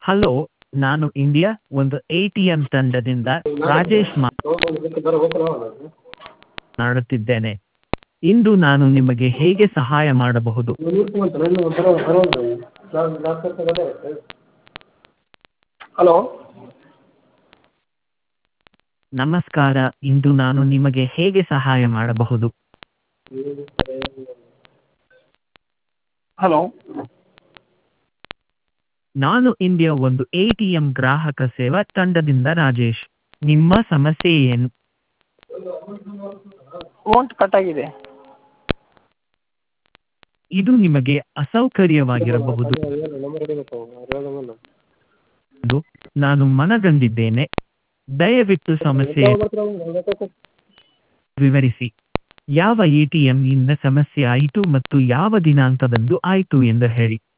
hello ನಾನು India ಒಂದು A T M ತಂಡದಿಂದ ರಾಜೇಶ್ ಮಾತನಾಡುತ್ತಿದ್ದೇನೆ ಇಂದು ನಾನು ನಿಮಗೆ ಹೇಗೆ ಸಹಾಯ ಮಾಡಬಹುದು ಹಲೋ ನಮಸ್ಕಾರ ಇಂದು ನಾನು ನಿಮಗೆ ಹೇಗೆ ಸಹಾಯ ಮಾಡಬಹುದು ಹಲೋ ನಾನು ಇಂಡಿಯಾ ಒಂದು ಎ ಟಿ ಎಂ ಗ್ರಾಹಕ ಸೇವಾ ತಂಡದಿಂದ ರಾಜೇಶ್ ನಿಮ್ಮ ಸಮಸ್ಯೆ ಏನು ಅಮೌಂಟ್ ಕಟ್ಟಾಗಿದೆ ಇದು ನಿಮಗೆ ಅಸೌಕರ್ಯವಾಗಿರಬಹುದು ಎಂದು ನಾನು ಮನಗಂಡಿದ್ದೇನೆ ದಯವಿಟ್ಟು ಸಮಸ್ಯೆ ವಿವರಿಸಿ ಯಾವ ಎ ಟಿ ಎಂ ಇಂದ ಸಮಸ್ಯೆ ಆಯಿತು ಮತ್ತು ಯಾವ ದಿನಾಂಕದಂದು ಆಯಿತು ಎಂದು ಹೇಳಿ